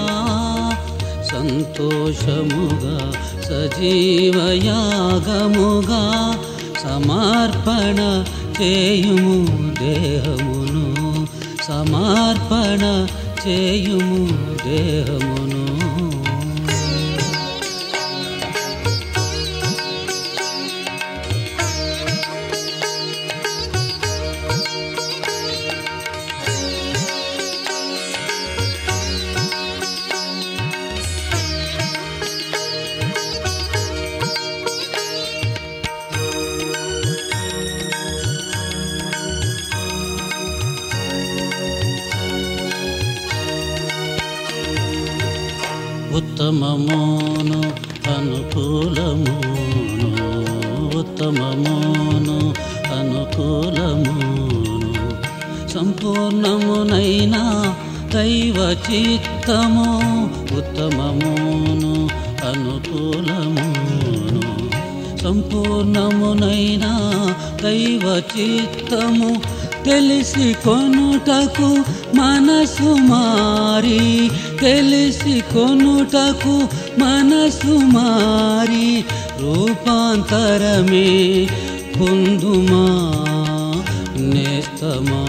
సంతోషముగా సజీవయాగముగా సమర్పణ చేయుము దేహమును సమర్పణ చేయుము దేహమును ఉత్తమమును అనుకూలమును ఉత్తమమును అనుకూలమును సంపూర్ణమునైన దైవ చిత్తము ఉత్తమమును అనుకూలమును సంపూర్ణమునైన దైవ చిత్తము తెలిసి కొనుటకు మనసు మారి తెలిసి కొనుటకు మనసు మారి రూపాంతరమే పొందుమా నేస్తమా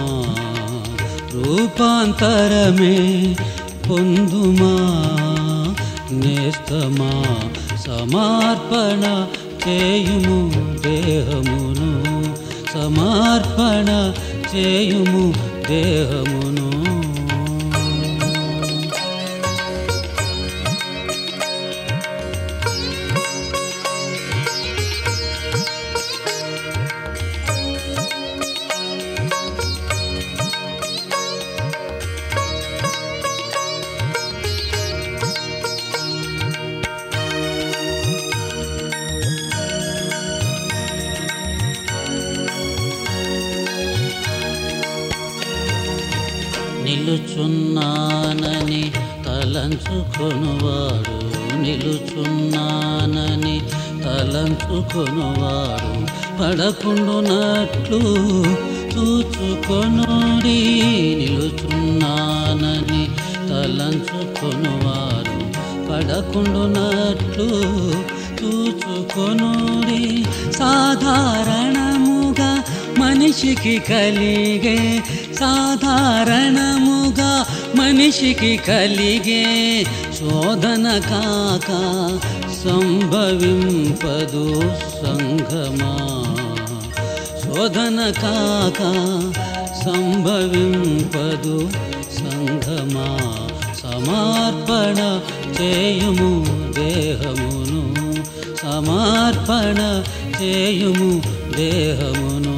రూపాంతరమే పొందుమా నేస్తమా సమర్పణ చేయుము దేహమును సమర్పణ చేయుము దేహమును నిలుచున్నానని తలంచుకొనువాడు నిలుచున్నానని తలంచుకొనువాడు పడకుండునట్లు చూచుకొనుడి నిలుచున్నానని తలంచుకొనువాడు పడకుండునట్లు చూచుకొనుడి సాధారణముగా మనిషికి కలిగే సాధారణముగా మనిషికి కలిగే శోధన కాక సంభవింపదు సంగమా శోధన కాక సంభవింపదు సంగమా సమర్పణ చేయుము దేహమును సమర్పణ చేయుము దేహమును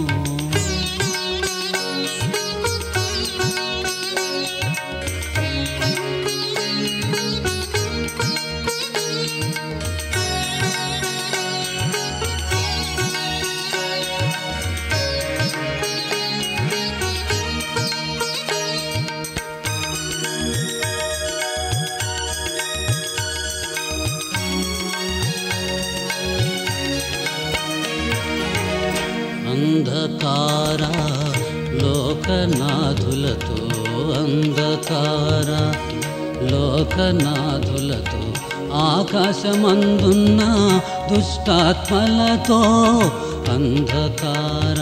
అంధకార లోకనాథులతో అంధకార లోకనాథులతో ఆకాశమందున్న దుష్టాత్మలతో అంధకార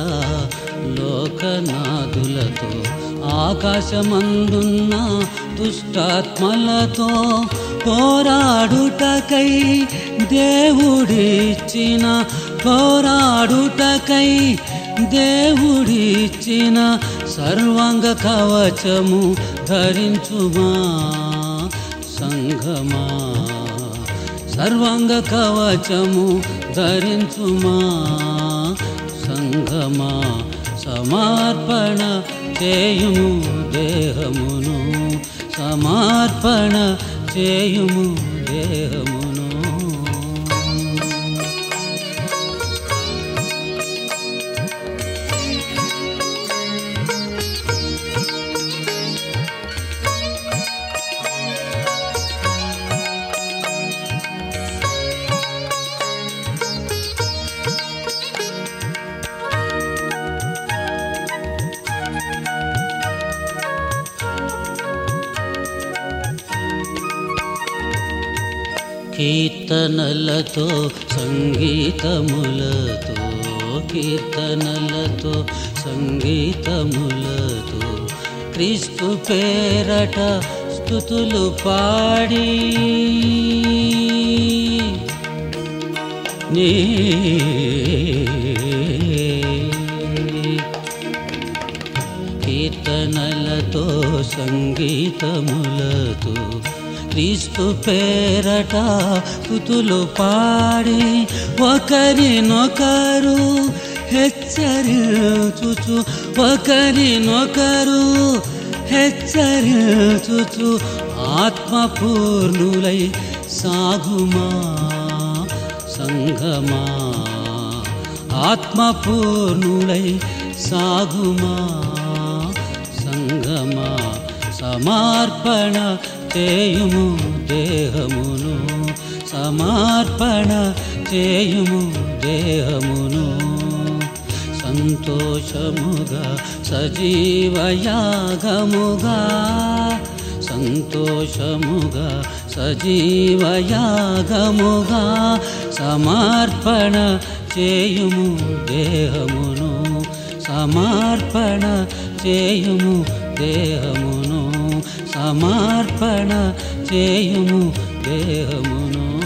లోకనాథులతో ఆకాశమందున్న దుష్టాత్మలతో పోరాడుటకై దేవుడిచ్చిన పోరాడుటకై దేవుడిచ్చిన సర్వాంగ కవచము ధరించుమా సంఘమా సర్వాంగ కవచము ధరించుమా సంఘమా సమర్పణ చేయుము దేహమును సమర్పణ చేయుము దేహమును కీర్తనలతో సంగీతములతో కీర్తనలతో సంగీతములతో క్రీస్తు పేరట స్థుతులు పాడి నీ కీర్తనలతో సంగీతములతో క్రీస్తు పేరట స్థుతులు పాడి ఒకరినొకరు హెచ్చరించుచు ఒకరినొకరు హెచ్చరించుచు ఆత్మపూర్ణులై సాగుమా సంగమా ఆత్మపూర్ణులై సాగుమా సంగమా సమర్పణ చేయుము దేహమును సమర్పణ చేయుము దేహమును సంతోషముగా సజీవయాగముగా సంతోషముగా సజీవయాగముగా సమర్పణ చేయుము దేహమును సమర్పణ చేయుము దేహమును సమర్పణ చేయుము దేహమును